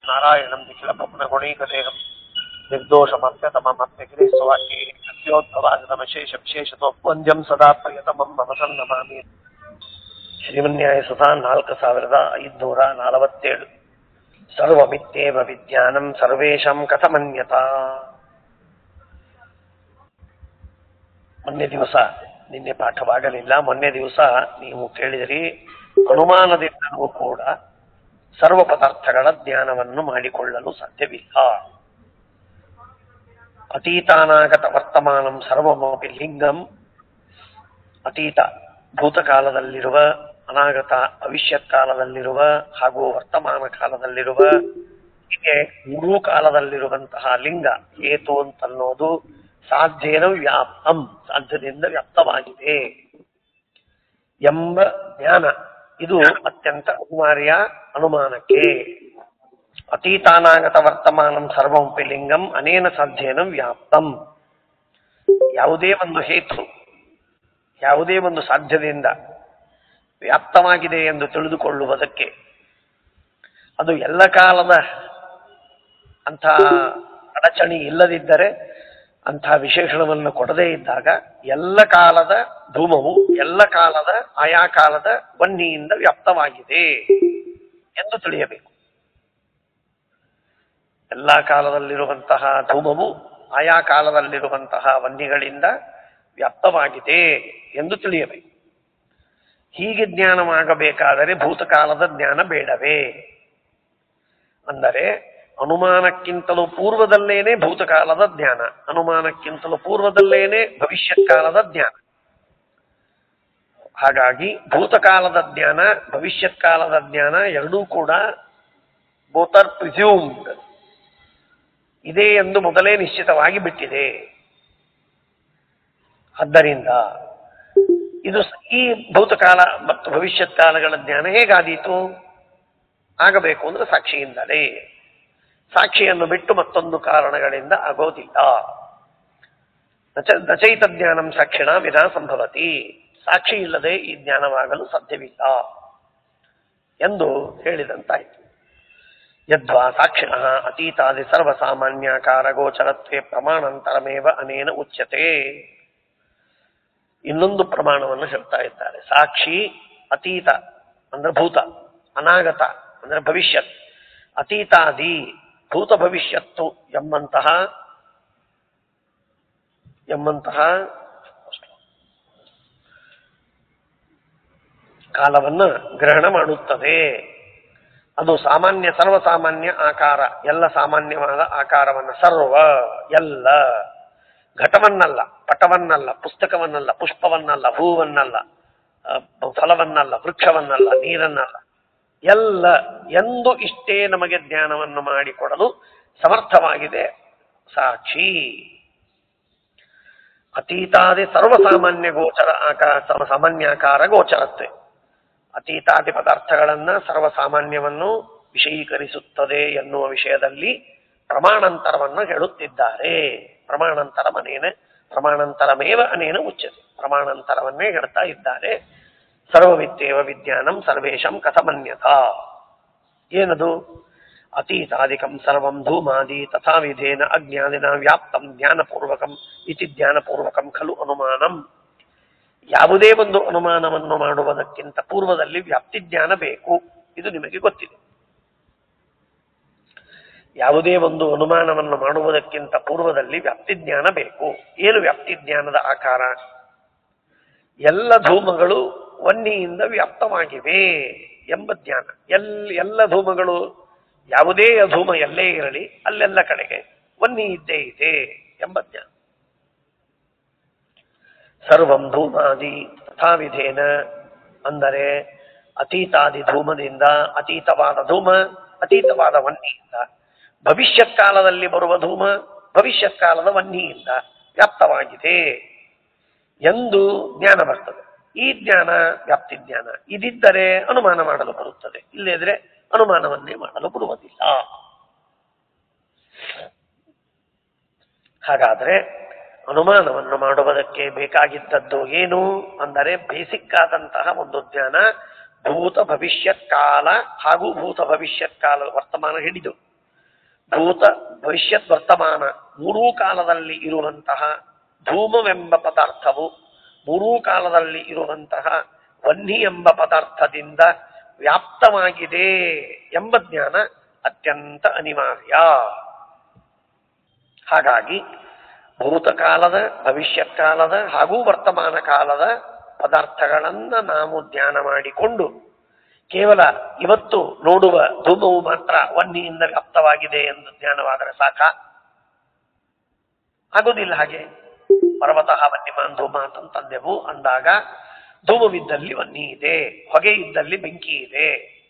ನಾರಾಯಣಂ ನಿಖಿಲ ಪವನ ಗುಣೈಕದೇಹಂ ನಿರ್ದೋಷಮರ್ಪ್ಯತಮಮರ್ಪ್ಯಗಿರಿ ಸ್ವವಾಕ್ಯೇ ಅತ್ಯೋದ್ಭವಾಗತಮಶೇಷ ವಿಶೇಷತೋ ವಂದ್ಯಂ ಸದಾ ಪ್ರಿಯತಮಂ ಮಮ ಸನ್ನಮಾಮಿ ಶ್ರೀಮನ್ಯಾಯ ಸುಧಾ ನಾಲ್ಕು ಸಾವಿರದ ಐದುನೂರ ನಲವತ್ತೇಳು ಸರ್ವಮಿತ್ತೇವ ವಿಜ್ಞಾನಂ ಸರ್ವೇಷಾಂ ಕಥಮನ್ಯತಾ ಮೊನ್ನೆ ದಿವಸ ನಿನ್ನೆ ಪಾಠವಾಗಲಿಲ್ಲ ಮೊನ್ನೆ ದಿವಸ ನೀವು ಕೇಳಿದಿರಿ ಅನುಮಾನದಿಂದಲೂ ಕೂಡ ಸರ್ವ ಪದಾರ್ಥಗಳ ಜ್ಞಾನವನ್ನು ಮಾಡಿಕೊಳ್ಳಲು ಸಾಧ್ಯವಿಲ್ಲ ಅತೀತಾನಾಗತ ವರ್ತಮಾನಂ ಸರ್ವಮಪಿ ಲಿಂಗಂ ಅತೀತ ಭೂತಕಾಲದಲ್ಲಿರುವ ಅನಾಗತ ಭವಿಷ್ಯತ್ ಕಾಲದಲ್ಲಿರುವ ಹಾಗೂ ವರ್ತಮಾನ ಕಾಲದಲ್ಲಿರುವ ಹೀಗೆ ಮೂರೂ ಕಾಲದಲ್ಲಿರುವಂತಹ ಲಿಂಗ ಏತು ಅಂತನ್ನೋದು ಸಾಧ್ಯೇನ ವ್ಯಾಪ್ತಂ ಸಾಧ್ಯದಿಂದ ವ್ಯಾಪ್ತವಾಗಿದೆ ಎಂಬ ಜ್ಞಾನ ಇದು ಅತ್ಯಂತ ಅನಿವಾರ್ಯ ಅನುಮಾನಕ್ಕೆ ಅತೀತಾನಾಗತ ವರ್ತಮಾನಂ ಸರ್ವಮಪಿ ಲಿಂಗಂ ಅನೇನ ಸಾಧ್ಯೇನ ವ್ಯಾಪ್ತಂ ಯಾವುದೇ ಒಂದು ಹೇತು ಯಾವುದೇ ಒಂದು ಸಾಧ್ಯದಿಂದ ವ್ಯಾಪ್ತವಾಗಿದೆ ಎಂದು ತಿಳಿದುಕೊಳ್ಳುವುದಕ್ಕೆ ಅದು ಎಲ್ಲ ಕಾಲದ ಅಂಥ ಅಡಚಣೆ ಇಲ್ಲದಿದ್ದರೆ ಅಂಥ ವಿಶೇಷಣವನ್ನು ಕೊಡದೇ ಇದ್ದಾಗ ಎಲ್ಲ ಕಾಲದ ಧೂಮವು ಎಲ್ಲ ಕಾಲದ ಆಯಾ ಕಾಲದ ವನ್ನಿಯಿಂದ ವ್ಯಾಪ್ತವಾಗಿದೆ ಎಂದು ತಿಳಿಯಬೇಕು ಎಲ್ಲ ಕಾಲದಲ್ಲಿರುವಂತಹ ಧೂಮವು ಆಯಾ ಕಾಲದಲ್ಲಿರುವಂತಹ ವನ್ನಿಗಳಿಂದ ವ್ಯಾಪ್ತವಾಗಿದೆ ಎಂದು ತಿಳಿಯಬೇಕು ಹೀಗೆ ಜ್ಞಾನವಾಗಬೇಕಾದರೆ ಭೂತಕಾಲದ ಜ್ಞಾನ ಬೇಡವೇ ಅಂದರೆ ಅನುಮಾನಕ್ಕಿಂತಲೂ ಪೂರ್ವದಲ್ಲೇನೆ ಭೂತಕಾಲದ ಜ್ಞಾನ ಅನುಮಾನಕ್ಕಿಂತಲೂ ಪೂರ್ವದಲ್ಲೇನೆ ಭವಿಷ್ಯತ್ ಕಾಲದ ಜ್ಞಾನ ಹಾಗಾಗಿ ಭೂತಕಾಲದ ಜ್ಞಾನ ಭವಿಷ್ಯತ್ ಕಾಲದ ಜ್ಞಾನ ಎರಡೂ ಕೂಡ ಬೋತ್ ಆರ್ ಪ್ರಿಸ್ಯೂಮ್ಡ್ ಇದೆ ಎಂದು ಮೊದಲೇ ನಿಶ್ಚಿತವಾಗಿ ಬಿಟ್ಟಿದೆ ಆದ್ದರಿಂದ ಇದು ಸ- ಈ ಭೂತಕಾಲ ಮತ್ತು ಭವಿಷ್ಯತ್ ಕಾಲಗಳ ಜ್ಞಾನ ಹೇಗಾದೀತು ಆಗಬೇಕು ಅಂದ್ರೆ ಸಾಕ್ಷಿಯಿಂದಲೇ ಸಾಕ್ಷಿಯನ್ನು ಬಿಟ್ಟು ಮತ್ತೊಂದು ಕಾರಣಗಳಿಂದ ಆಗೋದಿಲ್ಲ ನಚ- ನಚೈತ ಜ್ಞಾನಂ ಸಾಕ್ಷಿಣ ವಿನಾ ಸಂಭವತಿ ಸಾಕ್ಷಿ ಇಲ್ಲದೆ ಈ ಜ್ಞಾನವಾಗಲು ಸಾಧ್ಯವಿಲ್ಲ ಎಂದು ಹೇಳಿದಂತಾಯಿತು ಯದ್ವಾ ಸಾಕ್ಷಿಣ ಅತೀತಾದಿ ಸರ್ವಸಾಮಾನ್ಯಾಕಾರ ಗೋಚರತ್ವೇ ಪ್ರಮಾಣಾಂತರಮೇವ ಅನೇನ ಉಚ್ಯತೆ ಇನ್ನೊಂದು ಪ್ರಮಾಣವನ್ನು ಹೇಳ್ತಾ ಇದ್ದಾರೆ ಸಾಕ್ಷಿ ಅತೀತ ಅಂದ್ರೆ ಭೂತ ಅನಾಗತ ಅಂದ್ರೆ ಭವಿಷ್ಯತ್ ಅತೀತಾದಿ ಭೂತ ಭವಿಷ್ಯತ್ತು ಎಂಬಂತಹ ಎಂಬಂತಹ ಕಾಲವನ್ನು ಗ್ರಹಣ ಮಾಡುತ್ತದೆ ಅದು ಸಾಮಾನ್ಯ ಸರ್ವಸಾಮಾನ್ಯ ಆಕಾರ ಎಲ್ಲ ಸಾಮಾನ್ಯವಾದ ಆಕಾರವನ್ನ ಸರ್ವ ಎಲ್ಲ ಘಟವನ್ನಲ್ಲ ಪಟವನ್ನಲ್ಲ ಪುಸ್ತಕವನ್ನಲ್ಲ ಪುಷ್ಪವನ್ನಲ್ಲ ಹೂವನ್ನಲ್ಲ ಆ, ಫಲವನ್ನಲ್ಲ ವೃಕ್ಷವನ್ನಲ್ಲ ನೀರನ್ನಲ್ಲ ಎಲ್ಲ ಎಂದು ಇಷ್ಟೇ ನಮಗೆ ಜ್ಞಾನವನ್ನು ಮಾಡಿಕೊಡಲು ಸಮರ್ಥವಾಗಿದೆ ಸಾಕ್ಷಿ ಅತೀತಾದಿ ಸರ್ವಸಾಮಾನ್ಯ ಗೋಚರ ಆಕಾರ ಸರ್ವಸಾಮಾನ್ಯಾಕಾರ ಗೋಚರತ್ವೆ ಅತೀತಾದಿ ಪದಾರ್ಥಗಳನ್ನ ಸರ್ವಸಾಮಾನ್ಯವನ್ನು ವಿಷಯೀಕರಿಸುತ್ತದೆ ಎನ್ನುವ ವಿಷಯದಲ್ಲಿ ಪ್ರಮಾಣಾಂತರವನ್ನು ಹೇಳುತ್ತಿದ್ದಾರೆ ಪ್ರಮಾಣಾಂತರ ಅನೇನ ಪ್ರಮಾಣಾಂತರಮೇವ ಅನೇನ ಉಚ್ಯತೆ ಪ್ರಮಾಣಾಂತರವನ್ನೇ ಹೇಳ್ತಾ ಇದ್ದಾರೆ ಸರ್ವವಿತ್ತೇವ ವಿಜ್ಞಾನಂ ಸರ್ವೇಶಂ ಕಥಮನ್ಯತಾ ಏನದು ಅತೀತಾದಿಕಂ ಸರ್ವಂ ಧೂಮಾದಿ ತಥಾ ವಿಧೇನ ಅಜ್ಞಾನಿನ ವ್ಯಾಪ್ತಂ ಜ್ಞಾನಪೂರ್ವಕಂ ಇತಿ ಜ್ಞಾನಪೂರ್ವಕಂ ಖಲು ಅನುಮಾನಂ ಯಾವುದೇ ಒಂದು ಅನುಮಾನವನ್ನು ಮಾಡುವುದಕ್ಕಿಂತ ಪೂರ್ವದಲ್ಲಿ ವ್ಯಾಪ್ತಿ ಜ್ಞಾನ ಬೇಕು ಇದು ನಿಮಗೆ ಗೊತ್ತಿದೆ ಯಾವುದೇ ಒಂದು ಅನುಮಾನವನ್ನು ಮಾಡುವುದಕ್ಕಿಂತ ಪೂರ್ವದಲ್ಲಿ ವ್ಯಾಪ್ತಿ ಜ್ಞಾನ ಬೇಕು ಏನು ವ್ಯಾಪ್ತಿ ಜ್ಞಾನದ ಆಕಾರ ಎಲ್ಲ ಧೂಮಗಳು ವನ್ನಿಯಿಂದ ವ್ಯಾಪ್ತವಾಗಿವೆ ಎಂಬ ಜ್ಞಾನ ಎಲ್ ಎಲ್ಲ ಧೂಮಗಳು ಯಾವುದೇ ಧೂಮ ಎಲ್ಲೇ ಇರಲಿ ಅಲ್ಲೆಲ್ಲ ಕಡೆಗೆ ವನ್ನಿ ಇದ್ದೇ ಇದೆ ಎಂಬ ಜ್ಞಾನ ಸರ್ವಂ ಧೂಮಾದಿ ತಥಾವಿಧೇನ ಅಂದರೆ ಅತೀತಾದಿ ಧೂಮದಿಂದ ಅತೀತವಾದ ಧೂಮ ಅತೀತವಾದ ವನ್ನಿಯಿಂದ ಭವಿಷ್ಯತ್ ಕಾಲದಲ್ಲಿ ಬರುವ ಧೂಮ ಭವಿಷ್ಯತ್ ಕಾಲದ ವನ್ನಿಯಿಂದ ವ್ಯಾಪ್ತವಾಗಿದೆ ಎಂದು ಜ್ಞಾನ ಬರ್ತದೆ ಈ ಜ್ಞಾನ ವ್ಯಾಪ್ತಿ ಜ್ಞಾನ ಇದಿದ್ದರೆ ಅನುಮಾನ ಮಾಡಲು ಬರುತ್ತದೆ ಇಲ್ಲದಿದ್ರೆ ಅನುಮಾನವನ್ನೇ ಮಾಡಲು ಬರುವುದಿಲ್ಲ ಹಾಗಾದ್ರೆ ಅನುಮಾನವನ್ನು ಮಾಡುವುದಕ್ಕೆ ಬೇಕಾಗಿದ್ದದ್ದು ಏನು ಅಂದರೆ ಬೇಸಿಕ್ ಆದಂತಹ ಒಂದು ಜ್ಞಾನ ಭೂತ ಭವಿಷ್ಯತ್ ಕಾಲ ಹಾಗೂ ಭೂತ ಭವಿಷ್ಯತ್ ಕಾಲ ವರ್ತಮಾನ ಹಿಡಿದು ಭೂತ ಭವಿಷ್ಯತ್ ವರ್ತಮಾನ ಮೂರೂ ಕಾಲದಲ್ಲಿ ಇರುವಂತಹ ಧೂಮವೆಂಬ ಪದಾರ್ಥವು ಮೂರೂ ಕಾಲದಲ್ಲಿ ಇರುವಂತಹ ವನ್ನಿ ಎಂಬ ಪದಾರ್ಥದಿಂದ ವ್ಯಾಪ್ತವಾಗಿದೆ ಎಂಬ ಜ್ಞಾನ ಅತ್ಯಂತ ಅನಿವಾರ್ಯ ಹಾಗಾಗಿ ಭೂತಕಾಲದ ಭವಿಷ್ಯತ್ ಕಾಲದ ಹಾಗೂ ವರ್ತಮಾನ ಕಾಲದ ಪದಾರ್ಥಗಳನ್ನ ನಾವು ಧ್ಯಾನ ಮಾಡಿಕೊಂಡು ಕೇವಲ ಇವತ್ತು ನೋಡುವ ಧೂಮವು ಮಾತ್ರ ವನ್ನಿಯಿಂದ ವ್ಯಾಪ್ತವಾಗಿದೆ ಎಂದು ಜ್ಞಾನವಾದರೆ ಸಾಕ ಆಗೋದಿಲ್ಲ ಹಾಗೆ ಪರ್ವತಃ ವನ್ಯಮಾನ್ ಧೂಮ ಅಂತಂದೆವು ಅಂದಾಗ ಧೂಮವಿದ್ದಲ್ಲಿ ವನ್ನಿ ಇದೆ ಹೊಗೆ ಇದ್ದಲ್ಲಿ ಬೆಂಕಿ ಇದೆ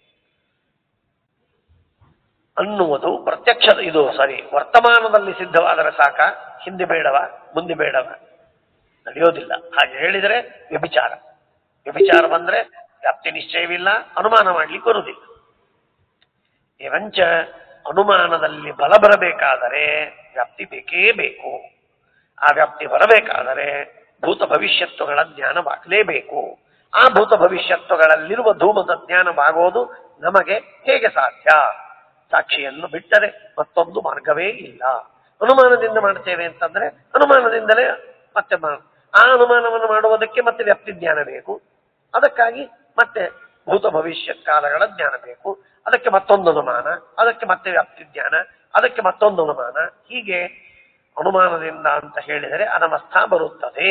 ಅನ್ನುವುದು ಪ್ರತ್ಯಕ್ಷ ಇದು ಸರಿ ವರ್ತಮಾನದಲ್ಲಿ ಸಿದ್ಧವಾದರೆ ಸಾಕ ಹಿಂದೆ ಬೇಡವ ಮುಂದೆ ಬೇಡವ ನಡೆಯೋದಿಲ್ಲ ಹಾಗೆ ಹೇಳಿದರೆ ವ್ಯಭಿಚಾರ ವ್ಯಭಿಚಾರ ಬಂದ್ರೆ ವ್ಯಾಪ್ತಿ ನಿಶ್ಚಯವಿಲ್ಲ ಅನುಮಾನ ಮಾಡ್ಲಿಕ್ಕೆ ಬರುವುದಿಲ್ಲ ಏವಂಚ ಅನುಮಾನದಲ್ಲಿ ಬಲ ಬರಬೇಕಾದರೆ ವ್ಯಾಪ್ತಿ ಬೇಕೇ ಬೇಕು ಆ ವ್ಯಾಪ್ತಿ ಬರಬೇಕಾದರೆ ಭೂತ ಭವಿಷ್ಯತ್ತುಗಳ ಜ್ಞಾನವಾಗಲೇಬೇಕು ಆ ಭೂತ ಭವಿಷ್ಯತ್ತುಗಳಲ್ಲಿರುವ ಧೂಮದ ಜ್ಞಾನವಾಗೋದು ನಮಗೆ ಹೇಗೆ ಸಾಧ್ಯ ಸಾಕ್ಷಿಯನ್ನು ಬಿಟ್ಟರೆ ಮತ್ತೊಂದು ಮಾರ್ಗವೇ ಇಲ್ಲ ಅನುಮಾನದಿಂದ ಮಾಡ್ತೇವೆ ಅಂತಂದ್ರೆ ಅನುಮಾನದಿಂದಲೇ ಮತ್ತೆ ಮಾ- ಆ ಅನುಮಾನವನ್ನು ಮಾಡುವುದಕ್ಕೆ ಮತ್ತೆ ವ್ಯಾಪ್ತಿ ಜ್ಞಾನ ಬೇಕು ಅದಕ್ಕಾಗಿ ಮತ್ತೆ ಭೂತ ಭವಿಷ್ಯತ್ ಕಾಲಗಳ ಜ್ಞಾನ ಬೇಕು ಅದಕ್ಕೆ ಮತ್ತೊಂದು ಅನುಮಾನ ಅದಕ್ಕೆ ಮತ್ತೆ ವ್ಯಾಪ್ತಿ ಜ್ಞಾನ ಅದಕ್ಕೆ ಮತ್ತೊಂದು ಅನುಮಾನ ಹೀಗೆ ಅನುಮಾನದಿಂದ ಅಂತ ಹೇಳಿದರೆ ಅನವಸ್ಥ ಬರುತ್ತದೆ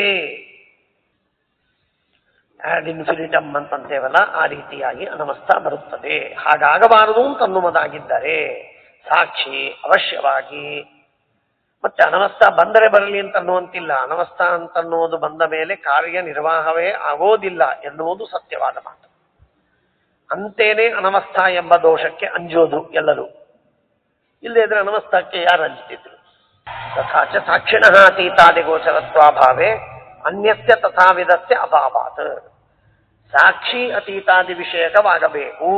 ಆಡ್ ಇನ್ಫಿನಿಟಮ್ ಅಂತಂತೇವಲ್ಲ ಆ ರೀತಿಯಾಗಿ ಅನವಸ್ಥ ಬರುತ್ತದೆ ಹಾಗಾಗಬಾರದು ಅಂತ ಅನ್ನುವುದಾಗಿದ್ದರೆ ಸಾಕ್ಷಿ ಅವಶ್ಯವಾಗಿ ಮತ್ತೆ ಅನವಸ್ಥ ಬಂದರೆ ಬರಲಿ ಅಂತ ಅನ್ನುವಂತಿಲ್ಲ ಅನವಸ್ಥ ಅಂತನ್ನುವುದು ಬಂದ ಮೇಲೆ ಕಾರ್ಯನಿರ್ವಾಹವೇ ಆಗೋದಿಲ್ಲ ಎನ್ನುವುದು ಸತ್ಯವಾದ ಮಾತು ಅಂತೇನೆ ಅನವಸ್ಥ ಎಂಬ ದೋಷಕ್ಕೆ ಅಂಜೋದು ಎಲ್ಲರೂ ಇಲ್ಲದೇ ಇದ್ರೆ ಅನವಸ್ಥಕ್ಕೆ ಯಾರು ಅಂಜುತ್ತಿದ್ರು ತಥಾಚ ಸಾಕ್ಷಿಣಃ ಅತೀತಾದಿ ಗೋಚರತ್ವಾಭಾವೇ ಅನ್ಯಸ್ಯ ತಥಾವಿಧಸ್ಯ ಅಭಾವಾತ್ ಸಾಕ್ಷಿ ಅತೀತಾದಿ ವಿಷಯಕವಾಗಬೇಕು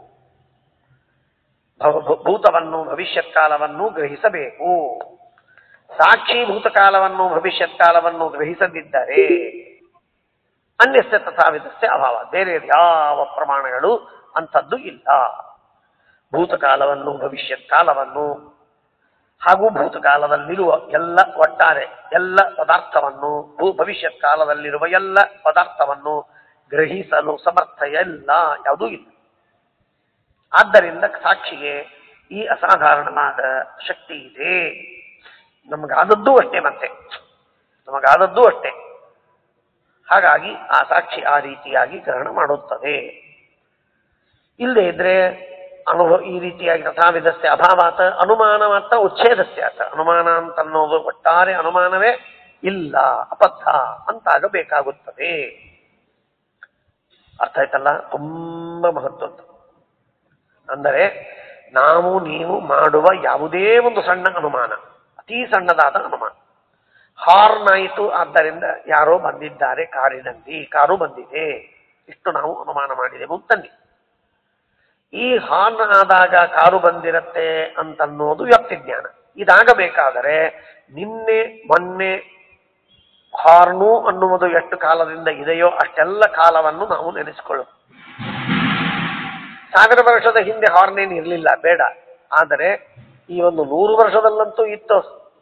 ಭವ- ಭೂ- ಭೂತವನ್ನು ಭವಿಷ್ಯತ್ ಕಾಲವನ್ನು ಗ್ರಹಿಸಬೇಕು ಸಾಕ್ಷಿ ಭೂತಕಾಲವನ್ನು ಭವಿಷ್ಯತ್ ಕಾಲವನ್ನು ಗ್ರಹಿಸದಿದ್ದರೆ ಅನ್ಯಸ್ಯ ತಥಾವಿಧಸ್ಯ ಅಭಾವ ಬೇರೆ ಯಾವ ಪ್ರಮಾಣಗಳು ಅಂಥದ್ದು ಇಲ್ಲ ಭೂತಕಾಲವನ್ನು ಭವಿಷ್ಯತ್ ಕಾಲವನ್ನು ಹಾಗೂ ಭೂತಕಾಲದಲ್ಲಿರುವ ಎಲ್ಲ ಒಟ್ಟಾರೆ ಎಲ್ಲ ಪದಾರ್ಥವನ್ನು ಭೂ ಭವಿಷ್ಯತ್ ಕಾಲದಲ್ಲಿರುವ ಎಲ್ಲ ಪದಾರ್ಥವನ್ನು ಗ್ರಹಿಸಲು ಸಮರ್ಥ ಎಲ್ಲ ಯಾವುದೂ ಇಲ್ಲ ಆದ್ದರಿಂದ ಸಾಕ್ಷಿಗೆ ಈ ಅಸಾಧಾರಣವಾದ ಶಕ್ತಿ ಇದೆ ನಮಗಾದದ್ದೂ ಅಷ್ಟೇ ಮತ್ತೆ ನಮಗಾದದ್ದೂ ಅಷ್ಟೇ ಹಾಗಾಗಿ ಆ ಸಾಕ್ಷಿ ಆ ರೀತಿಯಾಗಿ ಗ್ರಹಣ ಮಾಡುತ್ತದೆ ಇಲ್ಲದೆ ಇದ್ರೆ ಅನುಭವ ಈ ರೀತಿಯಾಗಿ ತಥಾವಿಧಸ್ಯ ಅಭಾವಾತ ಅನುಮಾನ ಮಾತ್ರ ಉಚ್ಛೇದಸ್ಯಾತ ಅನುಮಾನ ಅಂತನ್ನೋದು ಒಟ್ಟಾರೆ ಅನುಮಾನವೇ ಇಲ್ಲ ಅಬದ್ಧ ಅಂತಾಗಬೇಕಾಗುತ್ತದೆ ಅರ್ಥ ಆಯ್ತಲ್ಲ ತುಂಬಾ ಮಹತ್ವದ್ದು ಅಂದರೆ ನಾವು ನೀವು ಮಾಡುವ ಯಾವುದೇ ಒಂದು ಸಣ್ಣ ಅನುಮಾನ ಅತಿ ಸಣ್ಣದಾದ ಅನುಮಾನ ಹಾರ್ನ್ ಆಯಿತು ಆದ್ದರಿಂದ ಯಾರೋ ಬಂದಿದ್ದಾರೆ ಕಾರಿನಲ್ಲಿ ಕಾರು ಬಂದಿದೆ ಇಷ್ಟು ನಾವು ಅನುಮಾನ ಮಾಡಿದೆವು ಅಂತನ್ನಿ ಈ ಹಾರ್ನ್ ಆದಾಗ ಕಾರು ಬಂದಿರತ್ತೆ ಅಂತನ್ನೋದು ವ್ಯಕ್ತಿ ಜ್ಞಾನ ಇದಾಗಬೇಕಾದರೆ ನಿನ್ನೆ ಮೊನ್ನೆ ಹಾರ್ನು ಅನ್ನುವುದು ಎಷ್ಟು ಕಾಲದಿಂದ ಇದೆಯೋ ಅಷ್ಟೆಲ್ಲ ಕಾಲವನ್ನು ನಾವು ನೆನೆಸಿಕೊಳ್ಳು ಸಾವಿರ ವರ್ಷದ ಹಿಂದೆ ಹಾರ್ನ್ ಏನು ಇರಲಿಲ್ಲ ಬೇಡ ಆದರೆ ಈ ಒಂದು ನೂರು ವರ್ಷದಲ್ಲಂತೂ ಇತ್ತು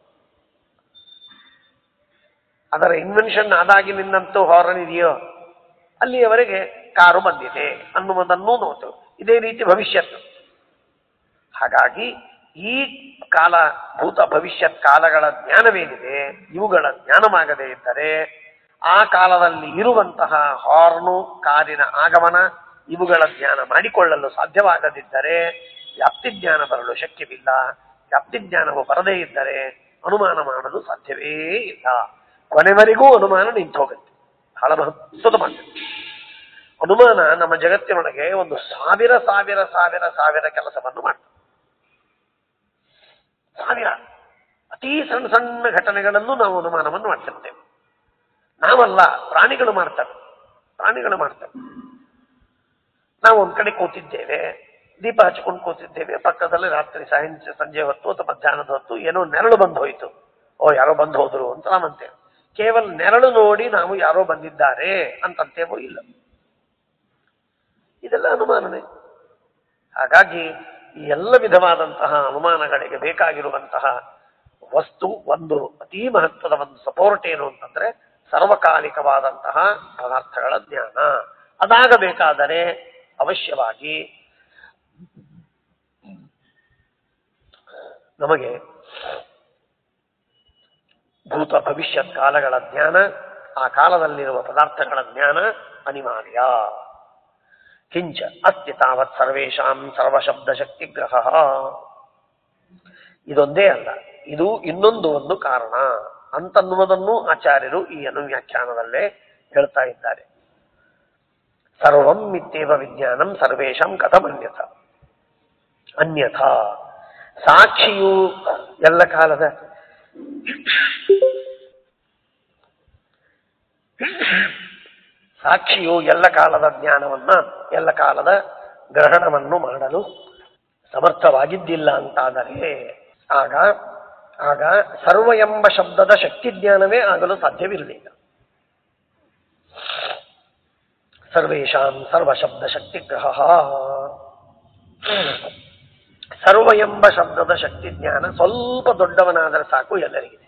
ಅದರ ಇನ್ವೆನ್ಷನ್ ಆದಾಗಿನಿಂದಂತೂ ಹಾರ್ನ್ ಇದೆಯೋ ಅಲ್ಲಿಯವರೆಗೆ ಕಾರು ಬಂದಿದೆ ಅನ್ನುವುದನ್ನು ನೋಟು ಇದೇ ರೀತಿ ಭವಿಷ್ಯತ್ತು ಹಾಗಾಗಿ ಈ ಕಾಲ ಭೂತ ಭವಿಷ್ಯತ್ ಕಾಲಗಳ ಜ್ಞಾನವೇನಿದೆ ಇವುಗಳ ಜ್ಞಾನವಾಗದೇ ಇದ್ದರೆ ಆ ಕಾಲದಲ್ಲಿ ಇರುವಂತಹ ಹಾರ್ನು ಕಾರಿನ ಆಗಮನ ಇವುಗಳ ಜ್ಞಾನ ಮಾಡಿಕೊಳ್ಳಲು ಸಾಧ್ಯವಾಗದಿದ್ದರೆ ವ್ಯಾಪ್ತಿ ಜ್ಞಾನ ಬರಲು ಶಕ್ಯವಿಲ್ಲ ವ್ಯಾಪ್ತಿ ಜ್ಞಾನವು ಬರದೇ ಇದ್ದರೆ ಅನುಮಾನ ಮಾಡಲು ಸಾಧ್ಯವೇ ಇಲ್ಲ ಕೊನೆವರೆಗೂ ಅನುಮಾನ ನಿಂತು ಹೋಗುತ್ತೆ ಬಹಳ ಮಹತ್ವದ ಮಾತು ಅನುಮಾನ ನಮ್ಮ ಜಗತ್ತಿನೊಳಗೆ ಒಂದು ಸಾವಿರ ಸಾವಿರ ಸಾವಿರ ಸಾವಿರ ಕೆಲಸವನ್ನು ಮಾಡ್ತದೆ ಸಾವಿರ ಅತಿ ಸಣ್ಣ ಸಣ್ಣ ಘಟನೆಗಳನ್ನು ನಾವು ಅನುಮಾನವನ್ನು ಮಾಡ್ತಿರ್ತೇವೆ ನಾವಲ್ಲ ಪ್ರಾಣಿಗಳು ಮಾಡ್ತವೆ ಪ್ರಾಣಿಗಳು ಮಾಡ್ತವೆ ನಾವು ಒಂದ್ ಕಡೆ ಕೂತಿದ್ದೇವೆ ದೀಪ ಹಚ್ಕೊಂಡು ಕೂತಿದ್ದೇವೆ ಪಕ್ಕದಲ್ಲಿ ರಾತ್ರಿ ಸಾಯಂಕಾಲ ಸಂಜೆ ಹೊತ್ತು ಅಥವಾ ಮಧ್ಯಾಹ್ನದ ಹೊತ್ತು ಏನೋ ನೆರಳು ಬಂದು ಹೋಯಿತು ಓ ಯಾರೋ ಬಂದು ಹೋದ್ರು ಅಂತ ನಾವಂತೇವೆ ಕೇವಲ ನೆರಳು ನೋಡಿ ನಾವು ಯಾರೋ ಬಂದಿದ್ದಾರೆ ಅಂತಂತೇವೋ ಇಲ್ಲ ಇದೆಲ್ಲ ಅನುಮಾನನೇ ಹಾಗಾಗಿ ಈ ಎಲ್ಲ ವಿಧವಾದಂತಹ ಅನುಮಾನಗಳಿಗೆ ಬೇಕಾಗಿರುವಂತಹ ವಸ್ತು ಒಂದು ಅತೀ ಮಹತ್ವದ ಒಂದು ಸಪೋರ್ಟ್ ಏನು ಅಂತಂದ್ರೆ ಸರ್ವಕಾಲಿಕವಾದಂತಹ ಪದಾರ್ಥಗಳ ಜ್ಞಾನ ಅದಾಗಬೇಕಾದರೆ ಅವಶ್ಯವಾಗಿ ನಮಗೆ ಭೂತ ಭವಿಷ್ಯತ್ ಕಾಲಗಳ ಜ್ಞಾನ ಆ ಕಾಲದಲ್ಲಿರುವ ಪದಾರ್ಥಗಳ ಜ್ಞಾನ ಅನಿವಾರ್ಯ ಕಿಂಚ ಅಸ್ತಿ ತಾವತ್ ಸರ್ವೇಷಾಂ ಸರ್ವಶಬ್ದ ಶಕ್ತಿಗ್ರಹ ಇದೊಂದೇ ಅಲ್ಲ ಇದು ಇನ್ನೊಂದು ಒಂದು ಕಾರಣ ಅಂತನ್ನುವುದನ್ನು ಆಚಾರ್ಯರು ಈ ಅನುವ್ಯಾಖ್ಯಾನದಲ್ಲೇ ಹೇಳ್ತಾ ಇದ್ದಾರೆ ಸರ್ವಂ ಇತ್ಯೇವ ವಿಜ್ಞಾನಂ ಸರ್ವೇಷಾಂ ಕಥಮನ್ಯಥ ಅನ್ಯಥ ಸಾಕ್ಷಿಯು ಎಲ್ಲ ಕಾಲದ ಸಾಕ್ಷಿಯು ಎಲ್ಲ ಕಾಲದ ಜ್ಞಾನವನ್ನ ಎಲ್ಲ ಕಾಲದ ಗ್ರಹಣವನ್ನು ಮಾಡಲು ಸಮರ್ಥವಾಗಿದ್ದಿಲ್ಲ ಅಂತಾದರೆ ಆಗ ಆಗ ಸರ್ವ ಎಂಬ ಶಬ್ದದ ಶಕ್ತಿ ಜ್ಞಾನವೇ ಆಗಲು ಸಾಧ್ಯವಿರಲಿಲ್ಲ ಸರ್ವೇಷಾಂ ಸರ್ವಶಬ್ದ ಶಕ್ತಿಗ್ರಹ ಸರ್ವ ಎಂಬ ಶಬ್ದದ ಶಕ್ತಿ ಜ್ಞಾನ ಸ್ವಲ್ಪ ದೊಡ್ಡವನಾದರೆ ಸಾಕು ಎಲ್ಲರಿಗಿದೆ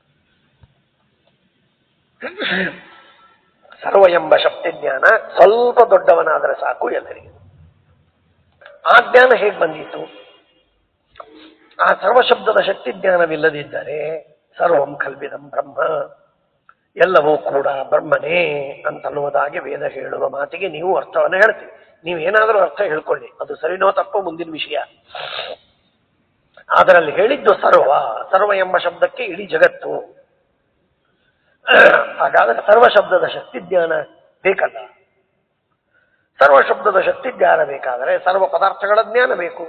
ಸರ್ವ ಎಂಬ ಶಕ್ತಿ ಜ್ಞಾನ ಸ್ವಲ್ಪ ದೊಡ್ಡವನಾದರೆ ಸಾಕು ಎಲ್ಲರಿಗೆ ಆ ಜ್ಞಾನ ಹೇಗೆ ಬಂದಿತ್ತು ಆ ಸರ್ವಶಬ್ದದ ಶಕ್ತಿ ಜ್ಞಾನವಿಲ್ಲದಿದ್ದರೆ ಸರ್ವಂ ಕಲ್ವಿದಂ ಬ್ರಹ್ಮ ಎಲ್ಲವೂ ಕೂಡ ಬ್ರಹ್ಮನೇ ಅಂತನ್ನುವುದಾಗಿ ವೇದ ಹೇಳುವ ಮಾತಿಗೆ ನೀವು ಅರ್ಥವನ್ನು ಹೇಳ್ತೀವಿ ನೀವು ಏನಾದರೂ ಅರ್ಥ ಹೇಳ್ಕೊಳ್ಳಿ ಅದು ಸರಿನೋ ತಪ್ಪೋ ಮುಂದಿನ ವಿಷಯ ಅದರಲ್ಲಿ ಹೇಳಿದ್ದು ಸರ್ವ ಸರ್ವ ಎಂಬ ಶಬ್ದಕ್ಕೆ ಇಡೀ ಜಗತ್ತು ಹಾಗಾದರೆ ಸರ್ವ ಶಬ್ದದ ಶಕ್ತಿ ಜ್ಞಾನ ಬೇಕಲ್ಲ ಸರ್ವ ಶಬ್ದದ ಶಕ್ತಿ ಜ್ಞಾನ ಬೇಕಾದರೆ ಸರ್ವ ಪದಾರ್ಥಗಳ ಜ್ಞಾನ ಬೇಕು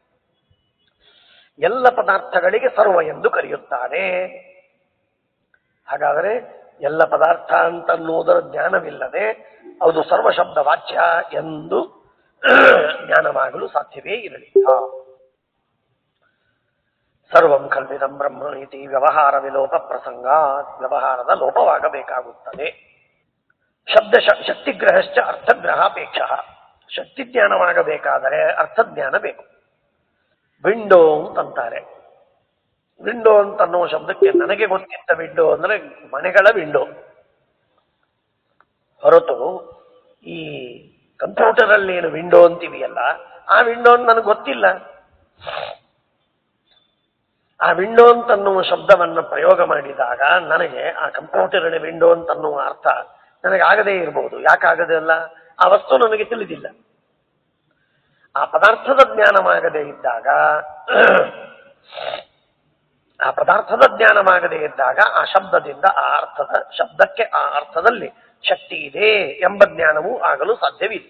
ಎಲ್ಲ ಪದಾರ್ಥಗಳಿಗೆ ಸರ್ವ ಎಂದು ಕರೆಯುತ್ತಾನೆ ಹಾಗಾದರೆ ಎಲ್ಲ ಪದಾರ್ಥ ಅಂತನ್ನುವುದರ ಜ್ಞಾನವಿಲ್ಲದೆ ಅದು ಸರ್ವ ಶಬ್ದ ವಾಚ್ಯ ಎಂದು ಜ್ಞಾನವಾಗಲು ಸಾಧ್ಯವೇ ಇರಲಿಲ್ಲ ಸರ್ವಂ ಕಲ್ವಿದಂ ಬ್ರಹ್ಮ ಇತಿ ವ್ಯವಹಾರ ವಿಲೋಪ ಪ್ರಸಂಗ ವ್ಯವಹಾರದ ಲೋಪವಾಗಬೇಕಾಗುತ್ತದೆ ಶಬ್ದ ಶ- ಶಕ್ತಿಗ್ರಹಶ್ಚ ಅರ್ಥಗ್ರಹಾಪೇಕ್ಷ ಶಕ್ತಿ ಜ್ಞಾನವಾಗಬೇಕಾದರೆ ಅರ್ಥಜ್ಞಾನ ಬೇಕು ವಿಂಡೋ ಅಂತಂತಾರೆ ವಿಂಡೋ ಅಂತನ್ನುವ ಶಬ್ದಕ್ಕೆ ನನಗೆ ಗೊತ್ತಿದ್ದ ವಿಂಡೋ ಅಂದ್ರೆ ಮನೆಗಳ ವಿಂಡೋ ಹೊರತು ಈ ಕಂಪ್ಯೂಟರ್ ಅಲ್ಲಿ ಏನು ವಿಂಡೋ ಅಂತೀವಿಯಲ್ಲ ಆ ವಿಂಡೋ ನನಗೆ ಗೊತ್ತಿಲ್ಲ ಆ ವಿಂಡೋ ಅಂತನ್ನುವ ಶಬ್ದವನ್ನು ಪ್ರಯೋಗ ಮಾಡಿದಾಗ ನನಗೆ ಆ ಕಂಪ್ಯೂಟರಿನ ವಿಂಡೋ ಅಂತನ್ನುವ ಅರ್ಥ ನನಗೆ ಆಗದೇ ಇರಬಹುದು ಯಾಕಾಗದೇ ಅಲ್ಲ ಆ ವಸ್ತು ನನಗೆ ತಿಳಿದಿಲ್ಲ ಆ ಪದಾರ್ಥದ ಜ್ಞಾನವಾಗದೇ ಇದ್ದಾಗ ಆ ಪದಾರ್ಥದ ಜ್ಞಾನವಾಗದೇ ಇದ್ದಾಗ ಆ ಶಬ್ದದಿಂದ ಆ ಅರ್ಥದ ಶಬ್ದಕ್ಕೆ ಆ ಅರ್ಥದಲ್ಲಿ ಶಕ್ತಿ ಇದೆ ಎಂಬ ಜ್ಞಾನವೂ ಆಗಲು ಸಾಧ್ಯವಿಲ್ಲ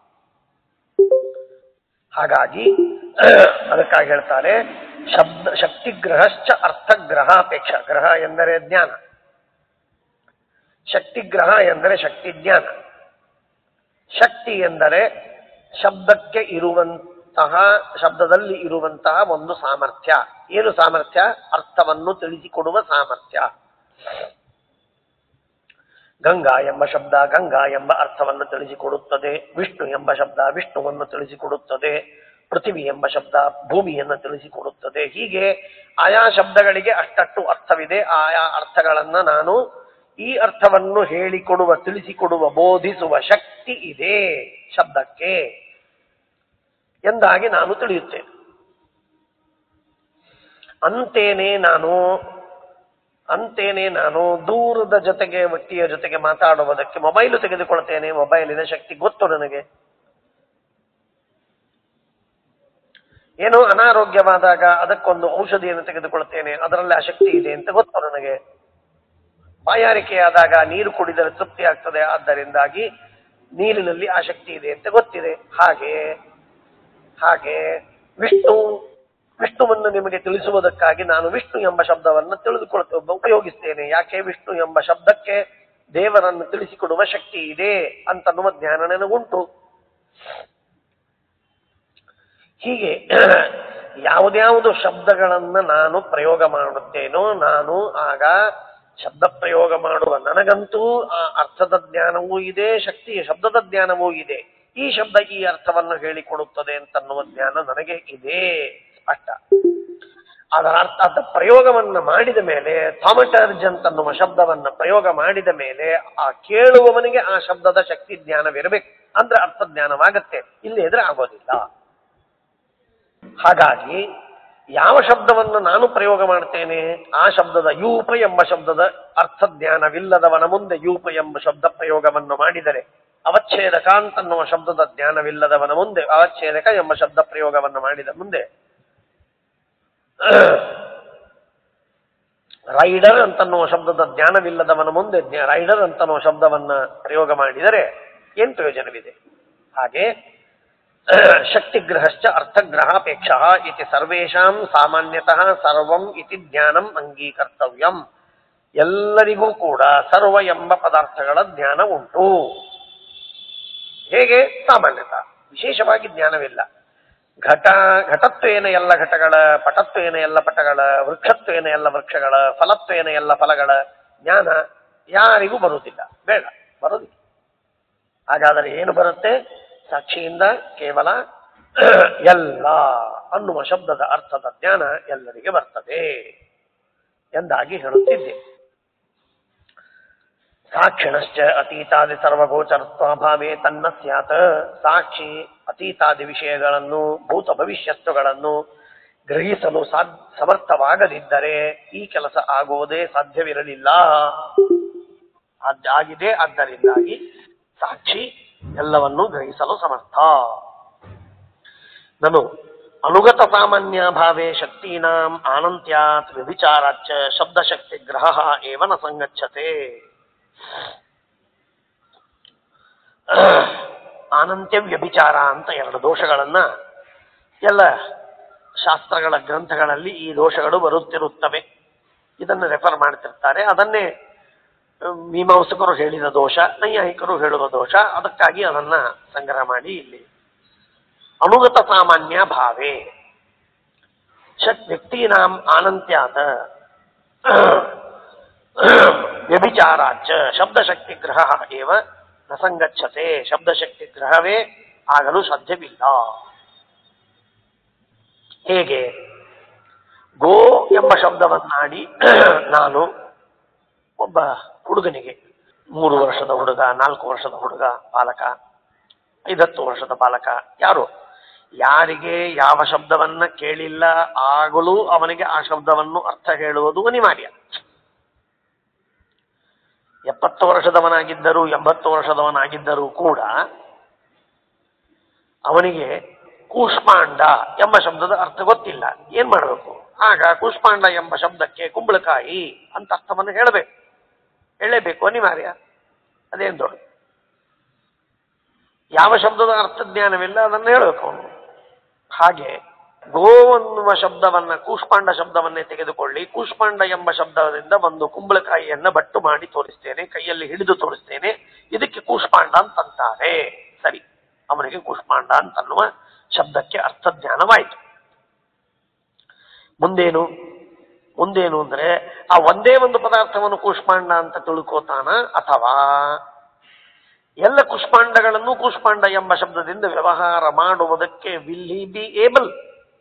ಹಾಗಾಗಿ ಅದಕ್ಕಾಗಿ ಹೇಳ್ತಾರೆ ಶಬ್ದ ಶಕ್ತಿಗ್ರಹಶ್ಚ ಅರ್ಥಗ್ರಹಾಪೇಕ್ಷ ಗ್ರಹ ಎಂದರೆ ಜ್ಞಾನ ಶಕ್ತಿಗ್ರಹ ಎಂದರೆ ಶಕ್ತಿ ಜ್ಞಾನ ಶಕ್ತಿ ಎಂದರೆ ಶಬ್ದಕ್ಕೆ ಇರುವಂತಹ ಶಬ್ದದಲ್ಲಿ ಇರುವಂತಹ ಒಂದು ಸಾಮರ್ಥ್ಯ ಏನು ಸಾಮರ್ಥ್ಯ ಅರ್ಥವನ್ನು ತಿಳಿಸಿಕೊಡುವ ಸಾಮರ್ಥ್ಯ ಗಂಗಾ ಎಂಬ ಶಬ್ದ ಗಂಗಾ ಎಂಬ ಅರ್ಥವನ್ನು ತಿಳಿಸಿಕೊಡುತ್ತದೆ ವಿಷ್ಣು ಎಂಬ ಶಬ್ದ ವಿಷ್ಣುವನ್ನು ತಿಳಿಸಿಕೊಡುತ್ತದೆ ಪೃಥಿವಿ ಎಂಬ ಶಬ್ದ ಭೂಮಿಯನ್ನು ತಿಳಿಸಿಕೊಡುತ್ತದೆ ಹೀಗೆ ಆಯಾ ಶಬ್ದಗಳಿಗೆ ಅಷ್ಟಟ್ಟು ಅರ್ಥವಿದೆ ಆಯಾ ಅರ್ಥಗಳನ್ನ ನಾನು ಈ ಅರ್ಥವನ್ನು ಹೇಳಿಕೊಡುವ ತಿಳಿಸಿಕೊಡುವ ಬೋಧಿಸುವ ಶಕ್ತಿ ಇದೆ ಶಬ್ದಕ್ಕೆ ಎಂದಾಗಿ ನಾನು ತಿಳಿಯುತ್ತೇನೆ ಅಂತೇನೆ ನಾನು ಅಂತೇನೆ ನಾನು ದೂರದ ಜೊತೆಗೆ ವ್ಯಕ್ತಿಯ ಜೊತೆಗೆ ಮಾತಾಡುವುದಕ್ಕೆ ಮೊಬೈಲು ತೆಗೆದುಕೊಳ್ತೇನೆ ಮೊಬೈಲಿನ ಶಕ್ತಿ ಗೊತ್ತು ನನಗೆ ಏನೋ ಅನಾರೋಗ್ಯವಾದಾಗ ಅದಕ್ಕೊಂದು ಔಷಧಿಯನ್ನು ತೆಗೆದುಕೊಳ್ತೇನೆ ಅದರಲ್ಲಿ ಆ ಶಕ್ತಿ ಇದೆ ಅಂತ ಗೊತ್ತು ನನಗೆ ಬಾಯಾರಿಕೆಯಾದಾಗ ನೀರು ಕುಡಿದರೆ ತೃಪ್ತಿ ಆಗ್ತದೆ ಆದ್ದರಿಂದಾಗಿ ನೀರಿನಲ್ಲಿ ಆ ಶಕ್ತಿ ಇದೆ ಅಂತ ಗೊತ್ತಿದೆ ಹಾಗೆ ಹಾಗೆ ವಿಷ್ಣು ವಿಷ್ಣುವನ್ನು ನಿಮಗೆ ತಿಳಿಸುವುದಕ್ಕಾಗಿ ನಾನು ವಿಷ್ಣು ಎಂಬ ಶಬ್ದವನ್ನು ತಿಳಿದುಕೊಳ್ತ ಉಪಯೋಗಿಸ್ತೇನೆ ಯಾಕೆ ವಿಷ್ಣು ಎಂಬ ಶಬ್ದಕ್ಕೆ ದೇವರನ್ನು ತಿಳಿಸಿಕೊಡುವ ಶಕ್ತಿ ಇದೆ ಅಂತನ್ನುವ ಜ್ಞಾನ ನನಗುಂಟು ಹೀಗೆ ಯಾವುದ್ಯಾವುದು ಶಬ್ದಗಳನ್ನ ನಾನು ಪ್ರಯೋಗ ಮಾಡುತ್ತೇನೋ ನಾನು ಆಗ ಶಬ್ದ ಪ್ರಯೋಗ ಮಾಡುವ ನನಗಂತೂ ಆ ಅರ್ಥದ ಜ್ಞಾನವೂ ಇದೆ ಶಕ್ತಿಯ ಶಬ್ದದ ಜ್ಞಾನವೂ ಇದೆ ಈ ಶಬ್ದ ಈ ಅರ್ಥವನ್ನು ಹೇಳಿಕೊಡುತ್ತದೆ ಅಂತನ್ನುವ ಜ್ಞಾನ ನನಗೆ ಇದೆ ಸ್ಪಷ್ಟ ಅದರ ಅರ್ಥ ಅದ ಪ್ರಯೋಗವನ್ನ ಮಾಡಿದ ಮೇಲೆ ಥಾಮಟರ್ಜ್ ಅಂತನ್ನುವ ಶಬ್ದವನ್ನ ಪ್ರಯೋಗ ಮಾಡಿದ ಮೇಲೆ ಆ ಕೇಳುವವನಿಗೆ ಆ ಶಬ್ದದ ಶಕ್ತಿ ಜ್ಞಾನವಿರಬೇಕು ಅಂದ್ರೆ ಅರ್ಥ ಜ್ಞಾನವಾಗತ್ತೆ ಇಲ್ಲಿ ಎದುರು ಆಗೋದಿಲ್ಲ ಹಾಗಾಗಿ ಯಾವ ಶಬ್ದವನ್ನು ನಾನು ಪ್ರಯೋಗ ಮಾಡ್ತೇನೆ ಆ ಶಬ್ದದ ಯೂಪ ಎಂಬ ಶಬ್ದದ ಅರ್ಥ ಜ್ಞಾನವಿಲ್ಲದವನ ಮುಂದೆ ಯೂಪ ಎಂಬ ಶಬ್ದ ಪ್ರಯೋಗವನ್ನು ಮಾಡಿದರೆ ಅವಚ್ಛೇದಕ ಅಂತನ್ನುವ ಶಬ್ದದ ಜ್ಞಾನವಿಲ್ಲದವನ ಮುಂದೆ ಅವಚ್ಛೇದಕ ಎಂಬ ಶಬ್ದ ಪ್ರಯೋಗವನ್ನು ಮಾಡಿದ ಮುಂದೆ ರೈಡರ್ ಅಂತನ್ನುವ ಶಬ್ದದ ಜ್ಞಾನವಿಲ್ಲದವನ ಮುಂದೆ ಜ್ಞಾ- ರೈಡರ್ ಅಂತನ್ನುವ ಶಬ್ದವನ್ನ ಪ್ರಯೋಗ ಮಾಡಿದರೆ ಏನ್ ಪ್ರಯೋಜನವಿದೆ ಹಾಗೆ ಶಕ್ತಿಗ್ರಹಶ್ಚ ಅರ್ಥಗ್ರಹಾಪೇಕ್ಷ ಇತಿ ಸರ್ವೇಷಾಂ ಸಾಮಾನ್ಯತಃ ಸರ್ವಂ ಇತಿ ಜ್ಞಾನಂ ಅಂಗೀಕರ್ತವ್ಯಂ ಎಲ್ಲರಿಗೂ ಕೂಡ ಸರ್ವ ಎಂಬ ಪದಾರ್ಥಗಳ ಜ್ಞಾನ ಉಂಟು ಹೇಗೆ ಸಾಮಾನ್ಯತ ವಿಶೇಷವಾಗಿ ಜ್ಞಾನವಿಲ್ಲ ಘಟ ಘಟತ್ವೇನ ಎಲ್ಲ ಘಟಗಳ ಪಟತ್ವೇನ ಎಲ್ಲ ಪಟಗಳ ವೃಕ್ಷತ್ವೇನ ಎಲ್ಲ ವೃಕ್ಷಗಳ ಫಲತ್ವೇನ ಎಲ್ಲ ಫಲಗಳ ಜ್ಞಾನ ಯಾರಿಗೂ ಬರುವುದಿಲ್ಲ ಬೇಡ ಬರುವುದಿಲ್ಲ ಹಾಗಾದರೆ ಏನು ಬರುತ್ತೆ ಸಾಕ್ಷಿಯಿಂದ ಕೇವಲ ಎಲ್ಲ ಅನ್ನುವ ಶಬ್ದದ ಅರ್ಥದ ಜ್ಞಾನ ಎಲ್ಲರಿಗೆ ಬರ್ತದೆ ಎಂದಾಗಿ ಹೇಳುತ್ತಿದ್ದೆ ಸಾಕ್ಷಿಣಶ್ಚ ಅತೀತಾದಿ ಸರ್ವಗೋಚರತ್ವಾಭಾವೇ ತನ್ನ ಸ್ಯಾತ್ ಸಾಕ್ಷಿ ಅತೀತಾದಿ ವಿಷಯಗಳನ್ನು ಭೂತ ಭವಿಷ್ಯತ್ತುಗಳನ್ನು ಗ್ರಹಿಸಲು ಸಾಧ್ಯ ಸಮರ್ಥವಾಗದಿದ್ದರೆ ಈ ಕೆಲಸ ಆಗುವುದೇ ಸಾಧ್ಯವಿರಲಿಲ್ಲ ಅದ್- ಆಗಿದೆ ಆದ್ದರಿಂದಾಗಿ ಸಾಕ್ಷಿ ಎಲ್ಲವನ್ನೂ ಗ್ರಹಿಸಲು ಸಮರ್ಥ ನನು ಅನುಗತ ಸಾಮಾನ್ಯ ಭಾವೇ ಶಕ್ತೀನಾಂ ಆನಂತ್ಯಾತ್ ವ್ಯಭಿಚಾರಾಚ್ಚ ಶಬ್ದಶಕ್ತಿ ಗ್ರಹ ಏವ ನ ಸಂಗಚ್ಚತೆ ಆನಂತ್ಯ ವ್ಯಭಿಚಾರ ಅಂತ ಎರಡು ದೋಷಗಳನ್ನ ಎಲ್ಲ ಶಾಸ್ತ್ರಗಳ ಗ್ರಂಥಗಳಲ್ಲಿ ಈ ದೋಷಗಳು ಬರುತ್ತಿರುತ್ತವೆ ಇದನ್ನು ರೆಫರ್ ಮಾಡ್ತಿರ್ತಾರೆ ಅದನ್ನೇ ಅಹ್, ಮೀಮಾಂಸಕರು ಹೇಳಿದ ದೋಷ ನೈಯಾಯಿಕರು ಹೇಳುವ ದೋಷ ಅದಕ್ಕಾಗಿ ಅದನ್ನ ಸಂಗ್ರಹ ಮಾಡಿ ಇಲ್ಲಿ ಅನುಗತ ಸಾಮಾನ್ಯ ಭಾವೇ ಷಟ್ ವ್ಯಕ್ತೀನಾಂ ಆನಂತ್ಯಾತ ವ್ಯಭಿಚಾರಾಚ ಶಬ್ದಶಕ್ತಿ ಗ್ರಹ ಏವ ನ ಸಂಗಚ್ಚತೆ ಶಬ್ದಶಕ್ತಿ ಗ್ರಹವೇ ಆಗಲು ಸಾಧ್ಯವಿಲ್ಲ ಹೇಗೆ ಗೋ ಎಂಬ ಶಬ್ದವನ್ನಾಡಿ ನಾನು ಒಬ್ಬ ಹುಡುಗನಿಗೆ ಮೂರು ವರ್ಷದ ಹುಡುಗ ನಾಲ್ಕು ವರ್ಷದ ಹುಡುಗ ಬಾಲಕ ಐದತ್ತು ವರ್ಷದ ಬಾಲಕ ಯಾರು ಯಾರಿಗೆ ಯಾವ ಶಬ್ದವನ್ನ ಕೇಳಿಲ್ಲ ಆಗಲೂ ಅವನಿಗೆ ಆ ಶಬ್ದವನ್ನು ಅರ್ಥ ಹೇಳುವುದು ಅನಿವಾರ್ಯ ಎಪ್ಪತ್ತು ವರ್ಷದವನಾಗಿದ್ದರೂ ಎಂಬತ್ತು ವರ್ಷದವನಾಗಿದ್ದರೂ ಕೂಡ ಅವನಿಗೆ ಕೂಷ್ಮಾಂಡ ಎಂಬ ಶಬ್ದದ ಅರ್ಥ ಗೊತ್ತಿಲ್ಲ ಏನ್ ಮಾಡಬೇಕು ಆಗ ಕೂಷ್ಮಾಂಡ ಎಂಬ ಶಬ್ದಕ್ಕೆ ಕುಂಬಳಕಾಯಿ ಅಂತ ಅರ್ಥವನ್ನು ಹೇಳಬೇಕು ಹೇಳಲೇಬೇಕು ಅನಿವಾರ್ಯ ಅದೇನ್ ದೊಡ್ಡ ಯಾವ ಶಬ್ದದ ಅರ್ಥ ಜ್ಞಾನವಿಲ್ಲ ಅದನ್ನು ಹೇಳಬೇಕು ಅವನು ಹಾಗೆ ಗೋ ಅನ್ನುವ ಶಬ್ದವನ್ನ ಕೂಷ್ಮಾಂಡ ಶಬ್ದವನ್ನೇ ತೆಗೆದುಕೊಳ್ಳಿ ಕೂಷ್ಮಾಂಡ ಎಂಬ ಶಬ್ದದಿಂದ ಒಂದು ಕುಂಬಳಕಾಯಿಯನ್ನ ಬಟ್ಟು ಮಾಡಿ ತೋರಿಸ್ತೇನೆ ಕೈಯಲ್ಲಿ ಹಿಡಿದು ತೋರಿಸ್ತೇನೆ ಇದಕ್ಕೆ ಕೂಷ್ಮಾಂಡ ಅಂತಂತಾರೆ ಸರಿ ಅವನಿಗೆ ಕೂಷ್ಮಾಂಡ ಅಂತನ್ನುವ ಶಬ್ದಕ್ಕೆ ಅರ್ಥ ಜ್ಞಾನವಾಯಿತು ಮುಂದೇನು ಮುಂದೇನು ಅಂದ್ರೆ ಆ ಒಂದೇ ಒಂದು ಪದಾರ್ಥವನ್ನು ಕೂಷ್ಮಾಂಡ ಅಂತ ತಿಳ್ಕೋತಾನ ಅಥವಾ ಎಲ್ಲ ಕುಷ್ಮಾಂಡಗಳನ್ನು ಕೂಷ್ಮಾಂಡ ಎಂಬ ಶಬ್ದದಿಂದ ವ್ಯವಹಾರ ಮಾಡುವುದಕ್ಕೆ will he be able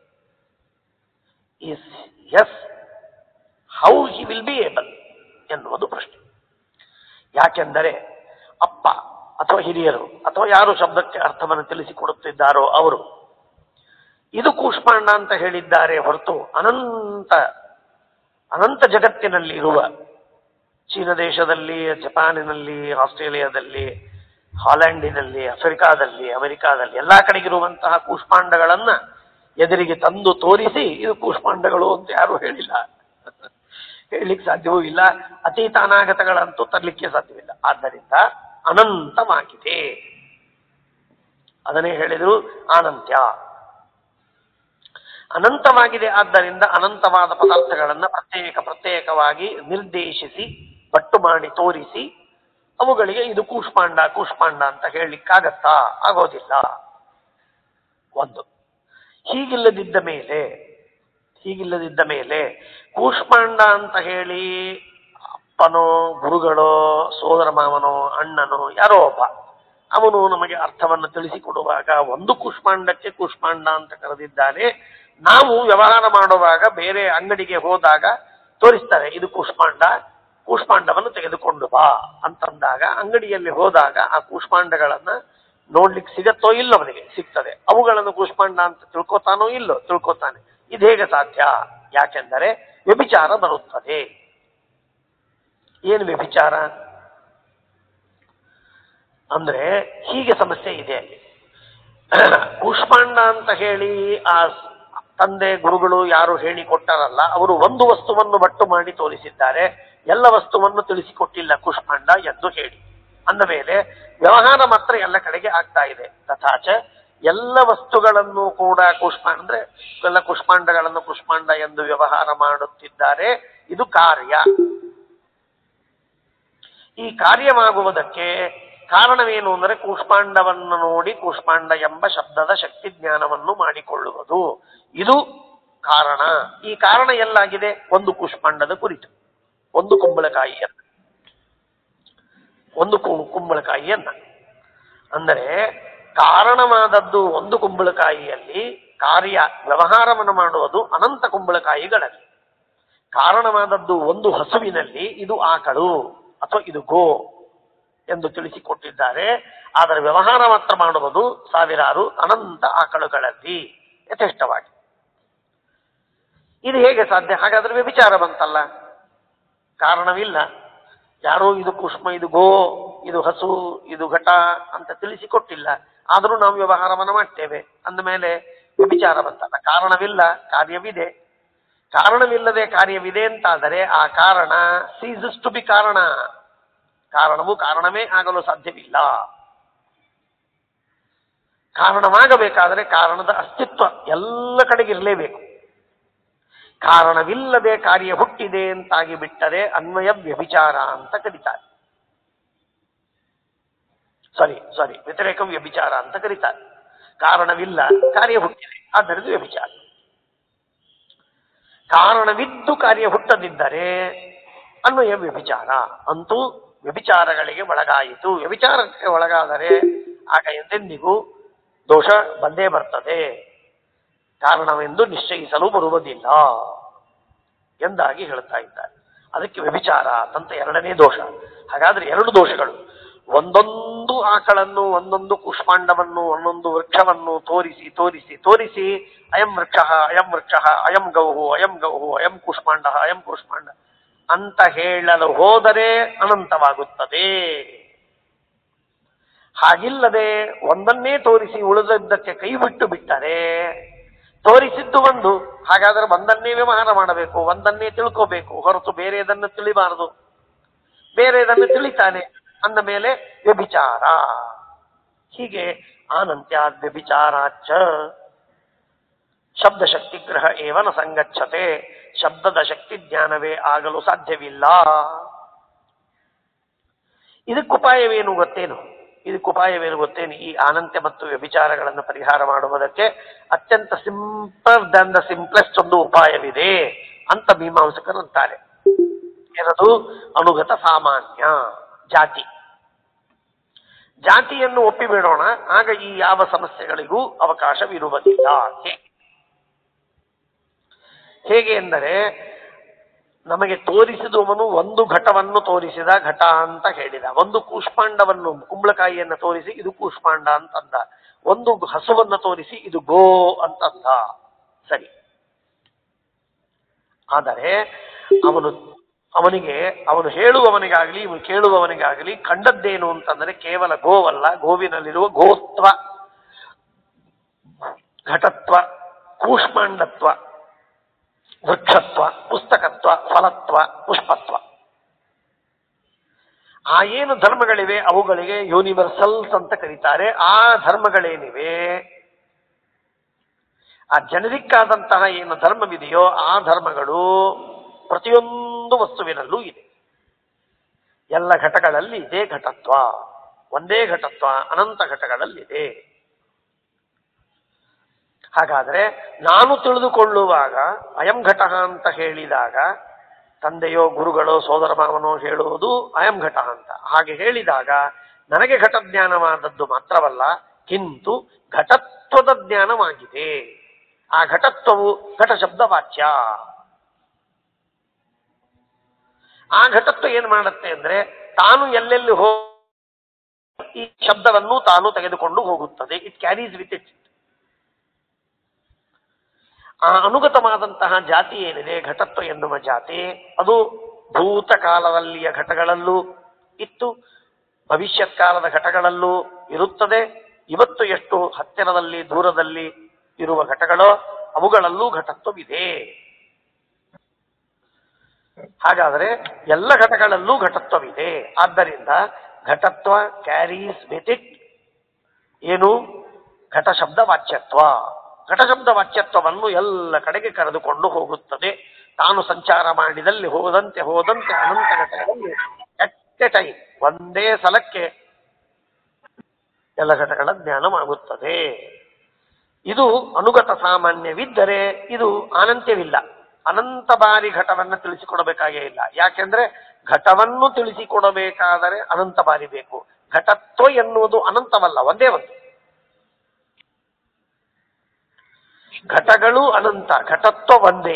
is yes how he will be able ಎನ್ನುವುದು ಪ್ರಶ್ನೆ ಯಾಕೆಂದರೆ ಅಪ್ಪ ಅಥವಾ ಹಿರಿಯರು ಅಥವಾ ಯಾರು ಶಬ್ದಕ್ಕೆ ಅರ್ಥವನ್ನು ತಿಳಿಸಿಕೊಡುತ್ತಿದ್ದಾರೋ ಅವರು ಇದು ಕೂಷ್ಮಾಂಡ ಅಂತ ಹೇಳಿದ್ದಾರೆ ಹೊರತು ಅನಂತ ಅನಂತ ಜಗತ್ತಿನಲ್ಲಿ ಇರುವ ಚೀನಾ ದೇಶದಲ್ಲಿ ಜಪಾನಿನಲ್ಲಿ ಆಸ್ಟ್ರೇಲಿಯಾದಲ್ಲಿ ಹಾಲೆಂಡಿನಲ್ಲಿ ಆಫ್ರಿಕಾದಲ್ಲಿ ಅಮೆರಿಕಾದಲ್ಲಿ ಎಲ್ಲಾ ಕಡೆಗಿರುವಂತಹ ಕೂಷ್ಮಾಂಡಗಳನ್ನ ಎದುರಿಗೆ ತಂದು ತೋರಿಸಿ ಇದು ಕೂಷ್ಮಾಂಡಗಳು ಅಂತ ಯಾರು ಹೇಳಿಲ್ಲ ಹೇಳಲಿಕ್ಕೆ ಸಾಧ್ಯವೂ ಇಲ್ಲ ಅತೀತ ಅನಾಗತಗಳಂತೂ ತರಲಿಕ್ಕೆ ಸಾಧ್ಯವಿಲ್ಲ ಆದ್ದರಿಂದ ಅನಂತವಾಗಿದೆ ಅದನ್ನೇ ಹೇಳಿದ್ರು ಅನಂತ್ಯ ಅನಂತವಾಗಿದೆ ಆದ್ದರಿಂದ ಅನಂತವಾದ ಪದಾರ್ಥಗಳನ್ನ ಪ್ರತ್ಯೇಕ ಪ್ರತ್ಯೇಕವಾಗಿ ನಿರ್ದೇಶಿಸಿ ಪಟ್ಟು ಮಾಡಿ ತೋರಿಸಿ ಅವುಗಳಿಗೆ ಇದು ಕೂಷ್ಮಾಂಡ ಕೂಷ್ಮಾಂಡ ಅಂತ ಹೇಳಲಿಕ್ಕಾಗತ್ತಾ ಆಗೋದಿಲ್ಲ ಒಂದು ಹೀಗಿಲ್ಲದಿದ್ದ ಮೇಲೆ ಹೀಗಿಲ್ಲದಿದ್ದ ಮೇಲೆ ಕೂಷ್ಮಾಂಡ ಅಂತ ಹೇಳಿ ಅಪ್ಪನೋ ಗುರುಗಳೋ ಸೋದರ ಮಾವನೋ ಅಣ್ಣನೋ ಯಾರೋ ಒಬ್ಬ ಅವನು ನಮಗೆ ಅರ್ಥವನ್ನು ತಿಳಿಸಿಕೊಡುವಾಗ ಒಂದು ಕೂಷ್ಮಾಂಡಕ್ಕೆ ಕೂಷ್ಮಾಂಡ ಅಂತ ಕರೆದಿದ್ದಾನೆ ನಾವು ವ್ಯವಹಾರ ಮಾಡುವಾಗ ಬೇರೆ ಅಂಗಡಿಗೆ ಹೋದಾಗ ತೋರಿಸ್ತಾರೆ ಇದು ಕೂಷ್ಮಾಂಡ ಕೂಷ್ಮಾಂಡವನ್ನು ತೆಗೆದುಕೊಂಡು ಬಾ ಅಂತಂದಾಗ ಅಂಗಡಿಯಲ್ಲಿ ಹೋದಾಗ ಆ ಕೂಷ್ಮಾಂಡಗಳನ್ನ ನೋಡ್ಲಿಕ್ಕೆ ಸಿಗತ್ತೋ ಇಲ್ಲೋ ಅವನಿಗೆ ಸಿಗ್ತದೆ ಅವುಗಳನ್ನು ಕೂಷ್ಮಾಂಡ ಅಂತ ತಿಳ್ಕೊತಾನೋ ಇಲ್ಲೋ ತಿಳ್ಕೊತಾನೆ ಇದು ಹೇಗೆ ಸಾಧ್ಯ ಯಾಕೆಂದರೆ ವ್ಯಭಿಚಾರ ಬರುತ್ತದೆ ಏನು ವ್ಯಭಿಚಾರ ಅಂದ್ರೆ ಹೀಗೆ ಸಮಸ್ಯೆ ಇದೆ ಅಲ್ಲಿ ಕೂಷ್ಮಾಂಡ ಅಂತ ಹೇಳಿ ಆ ಸ್- ತಂದೆ ಗುರುಗಳು ಯಾರು ಹೇಳಿ ಕೊಟ್ಟಾರಲ್ಲ ಅವರು ಒಂದು ವಸ್ತುವನ್ನು ಬಟ್ಟು ಮಾಡಿ ತೋರಿಸಿದ್ದಾರೆ ಎಲ್ಲ ವಸ್ತುವನ್ನು ತಿಳಿಸಿಕೊಟ್ಟಿಲ್ಲ ಕೂಷ್ಮಾಂಡ ಎಂದು ಹೇಳಿ ಅಂದ ಮೇಲೆ ವ್ಯವಹಾರ ಮಾತ್ರ ಎಲ್ಲ ಕಡೆಗೆ ಆಗ್ತಾ ಇದೆ ತಥಾಚ ಎಲ್ಲ ವಸ್ತುಗಳನ್ನು ಕೂಡ ಕೂಷ್ಮಾಂಡ ಅಂದ್ರೆ ಎಲ್ಲ ಕೂಷ್ಮಾಂಡಗಳನ್ನು ಕೂಷ್ಮಾಂಡ ಎಂದು ವ್ಯವಹಾರ ಮಾಡುತ್ತಿದ್ದಾರೆ ಇದು ಕಾರ್ಯ ಈ ಕಾರ್ಯವಾಗುವುದಕ್ಕೆ ಕಾರಣವೇನು ಅಂದರೆ ಕೂಷ್ಮಾಂಡವನ್ನು ನೋಡಿ ಕೂಷ್ಮಾಂಡ ಎಂಬ ಶಬ್ದದ ಶಕ್ತಿ ಜ್ಞಾನವನ್ನು ಮಾಡಿಕೊಳ್ಳುವುದು ಇದು ಕಾರಣ ಈ ಕಾರಣ ಎಲ್ಲಾಗಿದೆ ಒಂದು ಕೂಷ್ಮಾಂಡದ ಕುರಿತು ಒಂದು ಕುಂಬಳಕಾಯಿಯನ್ನ ಒಂದು ಕು- ಕುಂಬಳಕಾಯಿಯನ್ನ ಅಂದರೆ ಕಾರಣವಾದದ್ದು ಒಂದು ಕುಂಬಳಕಾಯಿಯಲ್ಲಿ ಕಾರ್ಯ ವ್ಯವಹಾರವನ್ನು ಮಾಡುವುದು ಅನಂತ ಕುಂಬಳಕಾಯಿಗಳಲ್ಲಿ ಕಾರಣವಾದದ್ದು ಒಂದು ಹಸುವಿನಲ್ಲಿ ಇದು ಆಕಳು ಅಥವಾ ಇದು ಗೋ ಎಂದು ತಿಳಿಸಿಕೊಟ್ಟಿದ್ದಾರೆ ಆದರೆ ವ್ಯವಹಾರ ಮಾತ್ರ ಮಾಡುವುದು ಸಾವಿರಾರು ಅನಂತ ಆಕಳುಗಳಲ್ಲಿ ಯಥೇಷ್ಟವಾಗಿ ಇದು ಹೇಗೆ ಸಾಧ್ಯ ಹಾಗಾದ್ರೆ ವ್ಯಭಿಚಾರ ಬಂತಲ್ಲ ಕಾರಣವಿಲ್ಲ ಯಾರೋ ಇದು ಕುಷ್ಮ ಇದು ಗೋ ಇದು ಹಸು ಇದು ಘಟ ಅಂತ ತಿಳಿಸಿಕೊಟ್ಟಿಲ್ಲ ಆದರೂ ನಾವು ವ್ಯವಹಾರವನ್ನು ಮಾಡ್ತೇವೆ ಅಂದ ಮೇಲೆ ವ್ಯಭಿಚಾರ ಬಂತಲ್ಲ ಕಾರಣವಿಲ್ಲ ಕಾರ್ಯವಿದೆ ಕಾರಣವಿಲ್ಲದೆ ಕಾರ್ಯವಿದೆ ಅಂತಾದರೆ ಆ ಕಾರಣ ಸೀಸಸ್ ಟು ಬಿ ಕಾರಣ ಕಾರಣವು ಕಾರಣವೇ ಆಗಲು ಸಾಧ್ಯವಿಲ್ಲ ಕಾರಣವಾಗಬೇಕಾದರೆ ಕಾರಣದ ಅಸ್ತಿತ್ವ ಎಲ್ಲ ಕಡೆಗೆ ಇರಲೇಬೇಕು ಕಾರಣವಿಲ್ಲದೆ ಕಾರ್ಯ ಹುಟ್ಟಿದೆ ಅಂತಾಗಿ ಬಿಟ್ಟರೆ ಅನ್ವಯ ವ್ಯಭಿಚಾರ ಅಂತ ಕರೀತಾರೆ ಸಾರಿ ಸಾರಿ ವ್ಯತಿರೇಕ ವ್ಯಭಿಚಾರ ಅಂತ ಕರೀತಾರೆ ಕಾರಣವಿಲ್ಲ ಕಾರ್ಯ ಹುಟ್ಟಿದೆ ಆದ್ದರಿಂದ ವ್ಯಭಿಚಾರ ಕಾರಣವಿದ್ದು ಕಾರ್ಯ ಹುಟ್ಟದಿದ್ದರೆ ಅನ್ವಯ ವ್ಯಭಿಚಾರ ಅಂತೂ ವ್ಯಭಿಚಾರಗಳಿಗೆ ಒಳಗಾಯಿತು ವ್ಯಭಿಚಾರಕ್ಕೆ ಒಳಗಾದರೆ ಆಗ ಎಂದೆಂದಿಗೂ ದೋಷ ಬಂದೇ ಬರ್ತದೆ ಕಾರಣವೆಂದು ನಿಶ್ಚಯಿಸಲು ಬರುವುದಿಲ್ಲ ಎಂದಾಗಿ ಹೇಳ್ತಾ ಇದ್ದಾರೆ ಅದಕ್ಕೆ ವ್ಯಭಿಚಾರ ಅಂತ ಎರಡನೇ ದೋಷ ಹಾಗಾದ್ರೆ ಎರಡು ದೋಷಗಳು ಒಂದೊಂದು ಆಕಳನ್ನು ಒಂದೊಂದು ಕುಷ್ಮಾಂಡವನ್ನು ಒಂದೊಂದು ವೃಕ್ಷವನ್ನು ತೋರಿಸಿ ತೋರಿಸಿ ತೋರಿಸಿ ಅಯಂ ವೃಕ್ಷ ಅಯಂ ವೃಕ್ಷ ಅಯಂ ಗೌಹು ಅಯಂ ಗೌಹು ಅಯಂ ಕುಷ್ಮಾಂಡ ಅಯಂ ಕುಷ್ಮಾಂಡ ಅಂತ ಹೇಳಲು ಹೋದರೆ ಅನಂತವಾಗುತ್ತದೆ ಹಾಗಿಲ್ಲದೆ ಒಂದನ್ನೇ ತೋರಿಸಿ ಉಳಿದದ್ದಕ್ಕೆ ಕೈ ಬಿಟ್ಟು ಬಿಟ್ಟರೆ ತೋರಿಸಿದ್ದು ಒಂದು ಹಾಗಾದ್ರೆ ಒಂದನ್ನೇ ವ್ಯವಹಾರ ಮಾಡಬೇಕು ಒಂದನ್ನೇ ತಿಳ್ಕೋಬೇಕು ಹೊರತು ಬೇರೆದನ್ನು ತಿಳಿಬಾರದು ಬೇರೆದನ್ನು ತಿಳಿತಾನೆ ಅಂದ ಮೇಲೆ ವ್ಯಭಿಚಾರ ಹೀಗೆ ಆನಂತ್ಯಾದ್ ವ್ಯಭಿಚಾರಾಚ ಶಬ್ದ ಶಕ್ತಿ ಗ್ರಹ ಏವನ ಸಂಗಚ್ಛತೆ ಶಬ್ದದ ಶಕ್ತಿ ಜ್ಞಾನವೇ ಆಗಲು ಸಾಧ್ಯವಿಲ್ಲ ಇದಕ್ಕುಪಾಯವೇನು ಗೊತ್ತೇನು ಇದಕ್ಕುಪಾಯವೇನು ಗೊತ್ತೇನು ಈ ಅನಂತ್ಯ ಮತ್ತು ವ್ಯಭಿಚಾರಗಳನ್ನು ಪರಿಹಾರ ಮಾಡುವುದಕ್ಕೆ ಅತ್ಯಂತ ಸಿಂಪಲ್ ದನ್ ದ ಸಿಂಪ್ಲೆಸ್ಟ್ ಒಂದು ಉಪಾಯವಿದೆ ಅಂತ ಮೀಮಾಂಸಕರು ಅಂತಾರೆ ಏನದು ಅನುಗತ ಸಾಮಾನ್ಯ ಜಾತಿ ಜಾತಿಯನ್ನು ಒಪ್ಪಿಬಿಡೋಣ ಆಗ ಈ ಯಾವ ಸಮಸ್ಯೆಗಳಿಗೂ ಅವಕಾಶವಿರುವುದಿಲ್ಲ ಹೇ- ಹೇಗೆ ಎಂದರೆ ನಮಗೆ ತೋರಿಸಿದವನು ಒಂದು ಘಟವನ್ನು ತೋರಿಸಿದ ಘಟ ಅಂತ ಹೇಳಿದ ಒಂದು ಕೂಷ್ಮಾಂಡವನ್ನು ಕುಂಬಳಕಾಯಿಯನ್ನು ತೋರಿಸಿ ಇದು ಕೂಷ್ಮಾಂಡ ಅಂತಂದ ಒಂದು ಹಸುವನ್ನು ತೋರಿಸಿ ಇದು ಗೋ ಅಂತಂದ ಸರಿ ಆದರೆ ಅವನು ಅವನಿಗೆ ಅವನು ಹೇಳುವವನಿಗಾಗಲಿ ಇವನು ಕೇಳುವವನಿಗಾಗಲಿ ಕಂಡದ್ದೇನು ಅಂತಂದರೆ ಕೇವಲ ಗೋವಲ್ಲ ಗೋವಿನಲ್ಲಿರುವ ಗೋತ್ವ ಘಟತ್ವ ಕೂಷ್ಮಾಂಡತ್ವ ವೃಕ್ಷತ್ವ ಪುಸ್ತಕತ್ವ ಫಲತ್ವ ಪುಷ್ಪತ್ವ ಆ ಏನು ಧರ್ಮಗಳಿವೆ ಅವುಗಳಿಗೆ ಯೂನಿವರ್ಸಲ್ಸ್ ಅಂತ ಕರೀತಾರೆ ಆ ಧರ್ಮಗಳೇನಿವೆ ಆ ಜನರಿಕ್ ಆದಂತಹ ಏನು ಧರ್ಮವಿದೆಯೋ ಆ ಧರ್ಮಗಳು ಪ್ರತಿಯೊಂದು ವಸ್ತುವಿನಲ್ಲೂ ಇದೆ ಎಲ್ಲ ಘಟಗಳಲ್ಲಿ ಇದೇ ಘಟತ್ವ ಒಂದೇ ಘಟತ್ವ ಅನಂತ ಘಟಗಳಲ್ಲಿದೆ ಹಾಗಾದ್ರೆ ನಾನು ತಿಳಿದುಕೊಳ್ಳುವಾಗ ಅಯಂ ಘಟ ಅಂತ ಹೇಳಿದಾಗ ತಂದೆಯೋ ಗುರುಗಳೋ ಸೋದರ ಮಾವನೋ ಹೇಳುವುದು ಅಯಂ ಘಟ ಅಂತ ಹಾಗೆ ಹೇಳಿದಾಗ ನನಗೆ ಘಟಜ್ಞಾನವಾದದ್ದು ಮಾತ್ರವಲ್ಲ ಕಿಂತು ಘಟತ್ವದ ಜ್ಞಾನವಾಗಿದೆ ಆ ಘಟತ್ವವು ಘಟ ಶಬ್ದ ವಾಚ್ಯ ಆ ಘಟತ್ವ ಏನ್ ಮಾಡುತ್ತೆ ಅಂದ್ರೆ ತಾನು ಎಲ್ಲೆಲ್ಲಿ ಹೋ ಈ ಶಬ್ದವನ್ನು ತಾನು ತೆಗೆದುಕೊಂಡು ಹೋಗುತ್ತದೆ ಇಟ್ ಕ್ಯಾರೀಸ್ ವಿತ್ ಇಟ್ ಆ ಅನುಗತವಾದಂತಹ ಜಾತಿ ಏನಿದೆ ಘಟತ್ವ ಎನ್ನುವ ಜಾತಿ ಅದು ಭೂತಕಾಲದಲ್ಲಿಯ ಘಟಗಳಲ್ಲೂ ಇತ್ತು ಭವಿಷ್ಯತ್ ಕಾಲದ ಘಟಗಳಲ್ಲೂ ಇರುತ್ತದೆ ಇವತ್ತು ಎಷ್ಟು ಹತ್ತಿರದಲ್ಲಿ ದೂರದಲ್ಲಿ ಇರುವ ಘಟಗಳೋ ಅವುಗಳಲ್ಲೂ ಘಟತ್ವವಿದೆ ಹಾಗಾದರೆ ಎಲ್ಲ ಘಟಗಳಲ್ಲೂ ಘಟತ್ವವಿದೆ ಆದ್ದರಿಂದ ಘಟತ್ವ ಕ್ಯಾರೀಸ್ ವಿತ್ ಇಟ್ ಏನು ಘಟ ಶಬ್ದ ವಾಚ್ಯತ್ವ ಘಟ ಶಬ್ದ ವಾಚ್ಯತ್ವವನ್ನು ಎಲ್ಲ ಕಡೆಗೆ ಕರೆದುಕೊಂಡು ಹೋಗುತ್ತದೆ ತಾನು ಸಂಚಾರ ಮಾಡಿದಲ್ಲಿ ಹೋದಂತೆ ಹೋದಂತೆ ಅನಂತ ಘಟಗಳಲ್ಲಿ ಎಟ್ ಎ ಟೈಮ್ ಒಂದೇ ಸಲಕ್ಕೆ ಎಲ್ಲ ಘಟಗಳ ಜ್ಞಾನವಾಗುತ್ತದೆ ಇದು ಅನುಗತ ಸಾಮಾನ್ಯವಿದ್ದರೆ ಇದು ಅನಂತ್ಯವಿಲ್ಲ ಅನಂತ ಬಾರಿ ಘಟವನ್ನು ತಿಳಿಸಿಕೊಡಬೇಕಾಗೇ ಇಲ್ಲ ಯಾಕೆಂದ್ರೆ ಘಟವನ್ನು ತಿಳಿಸಿಕೊಡಬೇಕಾದರೆ ಅನಂತ ಬಾರಿ ಬೇಕು ಘಟತ್ವ ಎನ್ನುವುದು ಅನಂತವಲ್ಲ ಒಂದೇ ಒಂದು ಘಟಗಳು ಅನಂತ ಘಟತ್ವ ಒಂದೇ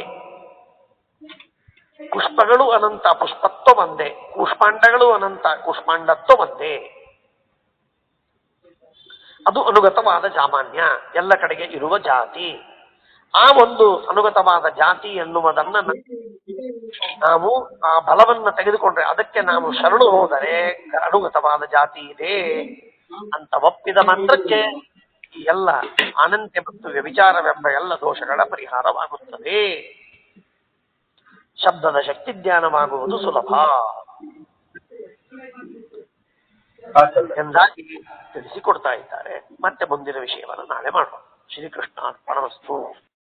ಪುಷ್ಪಗಳು ಅನಂತ ಪುಷ್ಪತ್ವ ಒಂದೇ ಕೂಷ್ಮಾಂಡಗಳು ಅನಂತ ಕೂಷ್ಮಾಂಡತ್ವ ಒಂದೇ ಅದು ಅನುಗತವಾದ ಸಾಮಾನ್ಯ ಎಲ್ಲ ಕಡೆಗೆ ಇರುವ ಜಾತಿ ಆ ಒಂದು ಅನುಗತವಾದ ಜಾತಿ ಎನ್ನುವುದನ್ನ ನಾವು ಆ ಬಲವನ್ನ ತೆಗೆದುಕೊಂಡ್ರೆ ಅದಕ್ಕೆ ನಾವು ಶರಣು ಹೋದರೆ ಅನುಗತವಾದ ಜಾತಿ ಇದೆ ಅಂತ ಒಪ್ಪಿದ ಮಾತ್ರಕ್ಕೆ ಈ ಎಲ್ಲ ಅನಂತ್ಯ ಮತ್ತು ವ್ಯಭಿಚಾರವೆಂಬ ಎಲ್ಲ ದೋಷಗಳ ಪರಿಹಾರವಾಗುತ್ತದೆ ಶಬ್ದದ ಶಕ್ತಿ ಜ್ಞಾನವಾಗುವುದು ಸುಲಭ ಎಂದಾಗಿ ತಿಳಿಸಿಕೊಡ್ತಾ ಇದ್ದಾರೆ ಮತ್ತೆ ಮುಂದಿನ ವಿಷಯವನ್ನು ನಾಳೆ ಮಾಡೋಣ ಶ್ರೀಕೃಷ್ಣ ಅರ್ಪಣವಸ್ತು